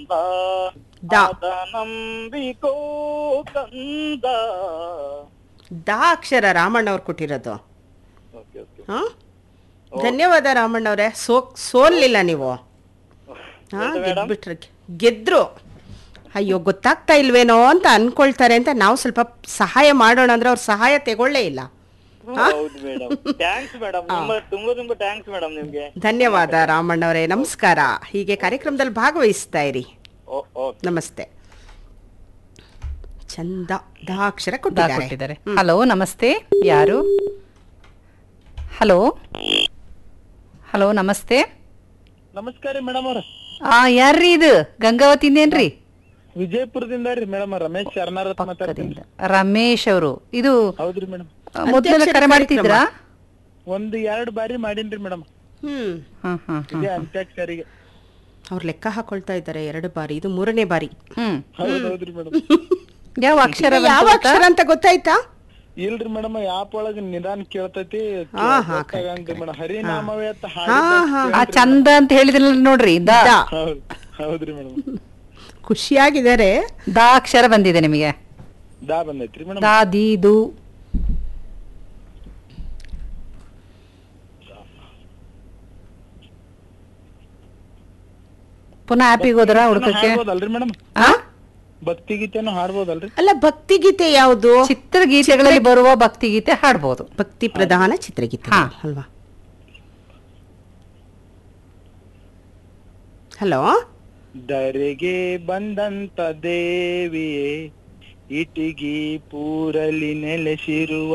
ಕಂದ ದ. ಅದ ನಂಬಿಕೋ ಕಂದ ದ ಅಕ್ಷರ ರಾಮಣ್ಣ ಅವ್ರು ಕೊಟ್ಟಿರೋದು ಓಕೆ ಓಕೆ ಹಾ ಧನ್ಯವಾದ ರಾಮಣ್ಣ ಅವರೇ ಸೋ ಸೋಲಿಲ್ಲ ನೀವು ಹಾ ಗೆದ್ಬಿಟ್ರೆ ಗೆದ್ರು ಅಯ್ಯೋ ಗೊತ್ತಾಗ್ತಾ ಇಲ್ವೇನೋ ಅಂತ ಅನ್ಕೊಳ್ತಾರೆ ಅಂತ ನಾವು ಸ್ವಲ್ಪ ಸಹಾಯ ಮಾಡೋಣ ಅಂದ್ರೆ ಅವ್ರ ಸಹಾಯ ತಗೊಳ್ಳೇ ಇಲ್ಲ ಹೌದು ಮೇಡಮ್ ಥ್ಯಾಂಕ್ಸ್ ಮೇಡಮ್ ತುಂಬಾ ತುಂಬಾ ತುಂಬಾ ಥ್ಯಾಂಕ್ಸ್ ಮೇಡಮ್ ನಿಮ್ಗೆ ಧನ್ಯವಾದ ರಾಮಣ್ಣ ಅವರೇ ನಮಸ್ಕಾರ ಹೀಗೆ ಕಾರ್ಯಕ್ರಮದಲ್ಲಿ ಭಾಗವಹಿಸ್ತಾ ಇರಿ ಓ- ಓಕೆ ನಮಸ್ತೆ ಚಂದ ದ ಅಕ್ಷರ ದಾ ಕೊಟ್ಟಿದ್ದಾರೆ ಕೊಟ್ಟಿದ್ದಾರೆ ಹಲೋ ನಮಸ್ತೆ ಯಾರು ಹಲೋ ಹಲೋ ನಮಸ್ತೆ ನಮಸ್ಕಾರ ಮೇಡಮ್ ಅವ್ರ ಆ ಯಾರ್ರಿ ಇದು ಗಂಗಾವತಿಂದೇನ್ರಿ ವಿಜಯಪುರದಿಂದ ರೀ ಮೇಡಮ್ ರಮೇಶ್ ಶರಣಾರತ್ ಮಾತಾಡ್ತೀನಿ ಪಕ್ಕದಿಂದ ರಮೇಶ್ ಅವರು ಇದು ಹೌದ್ರಿ ಮೇಡಮ್ ಆ, ಮೊದ್ಲೆಲ್ಲ ಕರೆ ಮಾಡ್ತಿದ್ರಾ ಒಂದು ಎರಡು ಬಾರಿ ಮಾಡೀನ್ರಿ ಮೇಡಮ್ ಹ್ಮ್ ಹ್ಮ್ ಹ್ಮ್ ಹ್ಮ್ ಇದೇ ಅಂತ್ಯಾಕ್ಷರಿಗೆ ಅವ್ರು ಲೆಕ್ಕ ಹಾಕೊಳ್ತಾ ಇದ್ದಾರೆ ಎರಡು ಬಾರಿ ಇದು ಮೂರನೇ ಬಾರಿ ಹ್ಮ್ ಹೌದ್ ಹೌದ್ರಿ ಮೇಡಮ್ ಯಾವ ಅಕ್ಷರ ಯಾವ ಅಕ್ಷರ ಅಂತ ಗೊತ್ತಾಯ್ತಾ ಇಲ್ರಿ ಮೇಡಮ್ ಆಪ್ ಒಳಗ ನಿಧಾನ ಕೇಳ್ತೈತಿ ಹಾ, ಹಾ, ಮೇಡಮ್ ಹರಿನಾಮವೇ ಅಂತ ಹಾ ಹಾಡಿದ ಹಾ ಆ ಚಂದ ಅಂತ ಹೇಳಿದ್ರಲ್ಲ ನೋಡ್ರಿ ದ ದ. ಹೌದ್ ಹೌದ್ರಿ ಮೇಡಮ್ ಖುಷಿಯಾಗಿದ್ದಾರೆ ದ ಅಕ್ಷರ ಬಂದಿದೆ ನಿಮಗೆ ದಾ ಬಂದೈತ್ರಿ ಮೇಡಮ್ ದಾ ದಿ ದು ಪುನಃ ಆಪಿಗೆ ಹೋದ್ರ ಹುಡುಕಕ್ಕೆ ಹಾಡ್ಬೋದಲ್ರಿ ಮೇಡಮ್ ಆ? ಭಕ್ತಿ ಗೀತೆನೂ ಹಾಡ್ಬೋದಲ್ರಿ ಅಲ್ಲ ಭಕ್ತಿಗೀತೆ ಯಾವುದು ಚಿತ್ರಗೀತೆಗಳಲ್ಲಿ ಬರುವ ಭಕ್ತಿಗೀತೆ ಹಾಡ್ಬೋದು ಭಕ್ತಿ ಪ್ರಧಾನ ಚಿತ್ರಗೀತೆ ಹಾ. ಅಲ್ವಾ ಹಲೋ ಧರೆಗೆ ಬಂದಂತ ದೇವಿಯೇ ಇಟಿಗಿ ಪೂರಲಿ ನೆಲೆಸಿರುವ